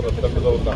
ಅವರ ತಂಡದವ್ರನ್ನ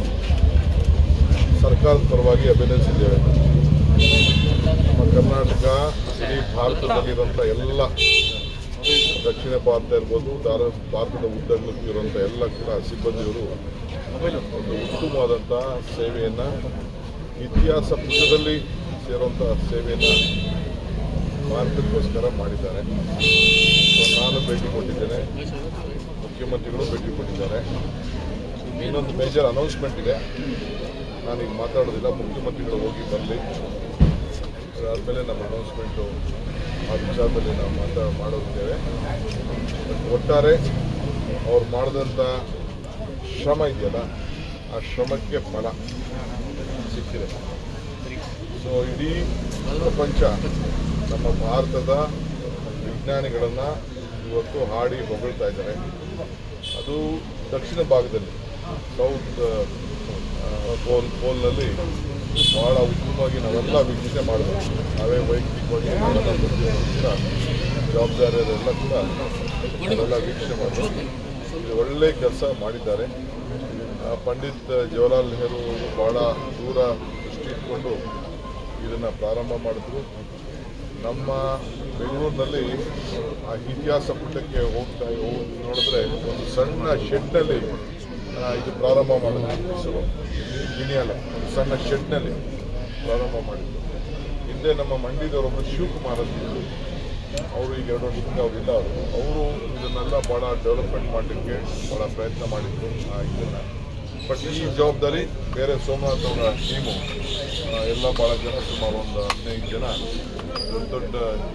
ಸರ್ಕಾರದ ಪರವಾಗಿ ಅಭಿನಂದಿಸಿದ್ದೇವೆ ನಮ್ಮ ಕರ್ನಾಟಕ ಇಡೀ ಭಾರತದಲ್ಲಿರುವಂಥ ಎಲ್ಲ ದಕ್ಷಿಣ ಭಾರತ ಇರ್ಬೋದು ದಾರ ಭಾರತದ ಉದ್ದಗಲಕ್ಕೂ ಇರುವಂಥ ಎಲ್ಲ ಕೂಡ ಸಿಬ್ಬಂದಿಯವರು ಒಂದು ಉತ್ತಮವಾದಂಥ ಸೇವೆಯನ್ನು ಇತಿಹಾಸ ಪುಟದಲ್ಲಿ ಸೇರುವಂಥ ಸೇವೆಯನ್ನು ಭಾರತಕ್ಕೋಸ್ಕರ ಮಾಡಿದ್ದಾರೆ ಸೊ ನಾನು ಭೇಟಿ ಕೊಟ್ಟಿದ್ದೇನೆ ಮುಖ್ಯಮಂತ್ರಿಗಳು ಭೇಟಿ ಕೊಟ್ಟಿದ್ದಾರೆ ಇನ್ನೊಂದು ಮೇಜರ್ ಅನೌನ್ಸ್ಮೆಂಟ್ ಇದೆ ನಾನೀಗ ಮಾತಾಡೋದಿಲ್ಲ ಮುಖ್ಯಮಂತ್ರಿಗಳು ಹೋಗಿ ಬರಲಿ ಅದಾದಮೇಲೆ ನಮ್ಮ ಅನೌನ್ಸ್ಮೆಂಟು ಆ ವಿಚಾರದಲ್ಲಿ ನಾವು ಮಾತಾ ಮಾಡೋದಿದ್ದೇವೆ ಬಟ್ ಒಟ್ಟಾರೆ ಅವ್ರು ಮಾಡಿದಂಥ ಶ್ರಮ ಇದೆಯಲ್ಲ ಆ ಶ್ರಮಕ್ಕೆ ಫಲ ಸಿಕ್ಕಿದೆ ಸೊ ಇಡೀ ಪ್ರಪಂಚ ನಮ್ಮ ಭಾರತದ ವಿಜ್ಞಾನಿಗಳನ್ನು ಇವತ್ತು ಹಾಡಿ ಹೊಗಳ್ತಾ ಇದ್ದಾರೆ ಅದು ದಕ್ಷಿಣ ಭಾಗದಲ್ಲಿ ಸೌತ್ ಪೋಲ್ ಪೋಲ್ನಲ್ಲಿ ಭಾಳ ಉತ್ತಮವಾಗಿ ನಾವೆಲ್ಲ ವೀಕ್ಷಣೆ ಮಾಡಿದ್ವಿ ನಾವೇ ವೈಯಕ್ತಿಕವಾಗಿ ನಾವೆಲ್ಲ ಪ್ರತಿಯೊಂದು ಕೂಡ ಜವಾಬ್ದಾರಿಯರೆಲ್ಲ ಕೂಡ ನಾವೆಲ್ಲ ವೀಕ್ಷಣೆ ಮಾಡಿದ್ವಿ ಇದು ಒಳ್ಳೆ ಕೆಲಸ ಮಾಡಿದ್ದಾರೆ ಆ, ಪಂಡಿತ್ ಜವಾಹರ್ಲಾಲ್ ನೆಹರು ಅವರು ಭಾಳ ದೂರ ದೃಷ್ಟಿ ಇಟ್ಕೊಂಡು ಇದನ್ನು ಪ್ರಾರಂಭ ಮಾಡಿದ್ರು ನಮ್ಮ ಬೆಂಗಳೂರಿನಲ್ಲಿ ಆ ಇತಿಹಾಸ ಪುಟಕ್ಕೆ ಹೋಗ್ತಾ ಹೋಗ್ ನೋಡಿದ್ರೆ ಒಂದು ಸಣ್ಣ ಶೆಡ್ನಲ್ಲಿ ಇದು ಪ್ರಾರಂಭ ಮಾಡಿದ್ರು ಇಸ್ರೋ ಗಿಣಿಯಲ್ಲ ಒಂದು ಸಣ್ಣ ಶೆಡ್ನಲ್ಲಿ ಪ್ರಾರಂಭ ಮಾಡಿದ್ರು ಹಿಂದೆ ನಮ್ಮ ಮಂಡ್ಯದವರೊಬ್ಬರು ಶಿವಕುಮಾರ್ ಅಂತ ಇದ್ರು. ಅವರು ಈಗ ಎರಡು ವರ್ಷದಿಂದ ಅವರಿಲ್ಲ ಅವರು ಅವರು ಇದನ್ನೆಲ್ಲ ಭಾಳ ಡೆವಲಪ್ಮೆಂಟ್ ಮಾಡಲಿಕ್ಕೆ ಭಾಳ ಪ್ರಯತ್ನ ಮಾಡಿದ್ರು ಆ ಇದನ್ನು ಬಟ್ ಈ ಜವಾಬ್ದಾರಿ ಬೇರೆ ಸೋಮನಾಥ್ ಅವರ ಟೀಮು ಎಲ್ಲ ಭಾಳ ಜನ ಸುಮಾರು ಒಂದು ಹದಿನೈದು ಜನ ದೊಡ್ಡ ದೊಡ್ಡ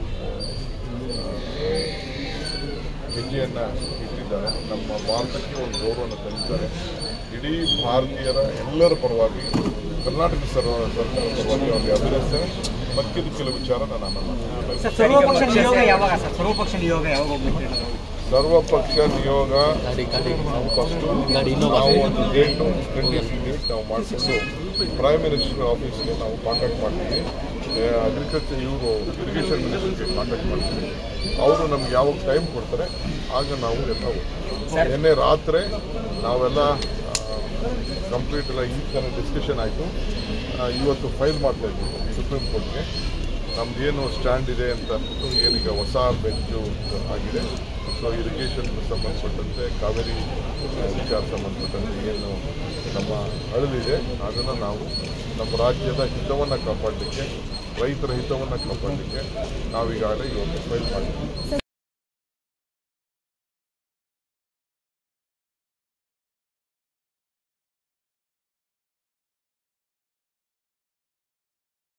ಆ, ಹೆಜ್ಜೆಯನ್ನು ಇಟ್ಟಿದ್ದಾರೆ ನಮ್ಮ ಭಾರತಕ್ಕೆ ಒಂದು ಗೌರವವನ್ನು ತಂದಿದ್ದಾರೆ ಇಡೀ ಭಾರತೀಯರ ಎಲ್ಲರ ಪರವಾಗಿ ಕರ್ನಾಟಕ ಸರ್ವ ಸರ್ಕಾರದ ಪರವಾಗಿ ಅವರಿಗೆ ಅಭಿನಂದಿಸ್ತೇನೆ ಮತ್ತಿದ್ದು ಕೆಲವು ವಿಚಾರ ನಾನು ಆಮೇಲೆ ಸರ್ ಸರ್ವಪಕ್ಷ ನಿಯೋಗ ಯಾವಾಗ ಸರ್ ಸರ್ವಪಕ್ಷ ನಿಯೋಗ ಯಾವಾಗ ಹೋಗ್ಬೇಕು ಸರ್ವಪಕ್ಷ ನಿಯೋಗ ಫಸ್ಟು ನಾವು ಒಂದು ಡೇಟು ಕಂಡೀಷನ್ ಡೇಟ್ ನಾವು ಮಾಡಿಕೊಂಡು ಪ್ರೈಮ್ ಮಿನಿಸ್ಟರ್ ಆಫೀಸ್ಗೆ ನಾವು ಕಾಂಟ್ಯಾಕ್ಟ್ ಮಾಡ್ತೀವಿ ಅಗ್ರಿಕಲ್ಚರ್ ಇವರು ಇರಿಗೇಷನ್ ಮಿನಿಸ್ಟರ್ಗೆ ಕಾಂಟ್ಯಾಕ್ಟ್ ಮಾಡ್ತೀವಿ ಅವರು ನಮ್ಗೆ ಯಾವಾಗ ಟೈಮ್ ಕೊಡ್ತಾರೆ ಆಗ ನಾವು ಎಲ್ಲ ಹೋಗ್ತೀವಿ. ನಿನ್ನೆ ರಾತ್ರಿ ನಾವೆಲ್ಲ ಕಂಪ್ಲೀಟ್ ಎಲ್ಲ ಈ ಥರ ಡಿಸ್ಕಷನ್ ಆಯಿತು ಇವತ್ತು ಫೈಲ್ ಮಾಡ್ತಾ ಇದ್ದೀವಿ ಸುಪ್ರೀಂ ಕೋರ್ಟ್ಗೆ ನಮ್ದೇನು ಸ್ಟ್ಯಾಂಡ್ ಇದೆ ಅಂತ ಅಂದ್ಬಿಟ್ಟು ಏನೀಗ ಹೊಸ ಬೆಂಚು ಆಗಿದೆ ಸೊ ಇರಿಗೇಷನ್ ಸಂಬಂಧಪಟ್ಟಂತೆ ಕಾವೇರಿ ಆ, ವಿಚಾರ ಸಂಬಂಧಪಟ್ಟಂತೆ ಏನು ನಮ್ಮ ಅಳಲಿದೆ ಅದನ್ನು ನಾವು ನಮ್ಮ ರಾಜ್ಯದ ಹಿತವನ್ನು ಕಾಪಾಡಲಿಕ್ಕೆ ರೈತರ ಹಿತವನ್ನು ಕಾಪಾಡಲಿಕ್ಕೆ ನಾವೀಗಾಗಲೇ ಇವತ್ತು ಫೈಲ್ ಮಾಡಿದ್ದೀವಿ